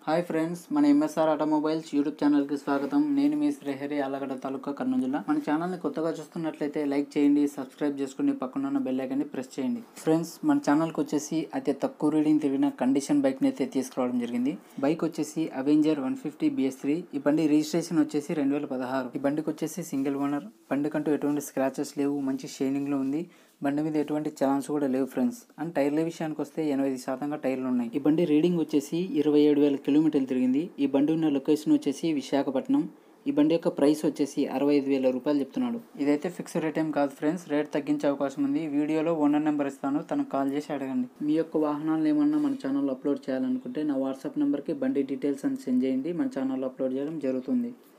hi friends మన MSR automobiles YouTube ఛానల్కి స్వాగతం నేను మీ శ్రీహరి ఆలగడ్డ తాలూకా కర్నూలు జిల్లా మన ఛానల్ని కొత్తగా చూస్తున్నట్లయితే లైక్ చేయండి సబ్స్క్రైబ్ చేసుకుని పక్కన ఉన్న బెల్ ఐకాన్ని ప్రెస్ చేయండి ఫ్రెండ్స్ మన ఛానల్కి వచ్చేసి అతి తక్కువ రీడింగ్ తిరిగిన కండిషన్ బైక్ని అయితే తీసుకురావడం జరిగింది బైక్ వచ్చేసి Avenger one fifty BS three ఈ బండి రిజిస్ట్రేషన్ వచ్చేసి రెండు వేల పదహారు ఈ బండికి వచ్చేసి సింగిల్ ఓనర్ బండికంటూ ఎటువంటి స్క్రాచెస్ లేవు మంచి షైనింగ్లో ఉంది బండి మీద ఎటువంటి చలాన్స్ కూడా లేవు ఫ్రెండ్స్ అండ్ టైర్ల విషయానికి వస్తే ఎనభై ఐదు శాతంగా టైర్లు ఉన్నాయి ఈ బండి రీడింగ్ వచ్చేసి ఇరవై ఏడు వేల కిలోమీటర్లు తిరిగింది ఈ బండి ఉన్న లొకేషన్ వచ్చేసి విశాఖపట్నం ఈ బండి యొక్క ప్రైస్ వచ్చేసి అరవై ఐదు వేల రూపాయలు చెప్తున్నాడు ఇదైతే ఫిక్స్డ్ రేట్ ఏం కాదు ఫ్రెండ్స్ రేట్ తగ్గించే అవకాశం ఉంది వీడియోలో ఓనర్ నెంబర్ ఇస్తాను తనకు కాల్ చేసి అడగండి మీ యొక్క వాహనాలు ఏమన్నా మన ఛానల్లో అప్లోడ్ చేయాలనుకుంటే నా వాట్సాప్ నెంబర్కి బండి డీటెయిల్స్ అని సెండ్ చేయండి మన ఛానల్లో అప్లోడ్ చేయడం జరుగుతుంది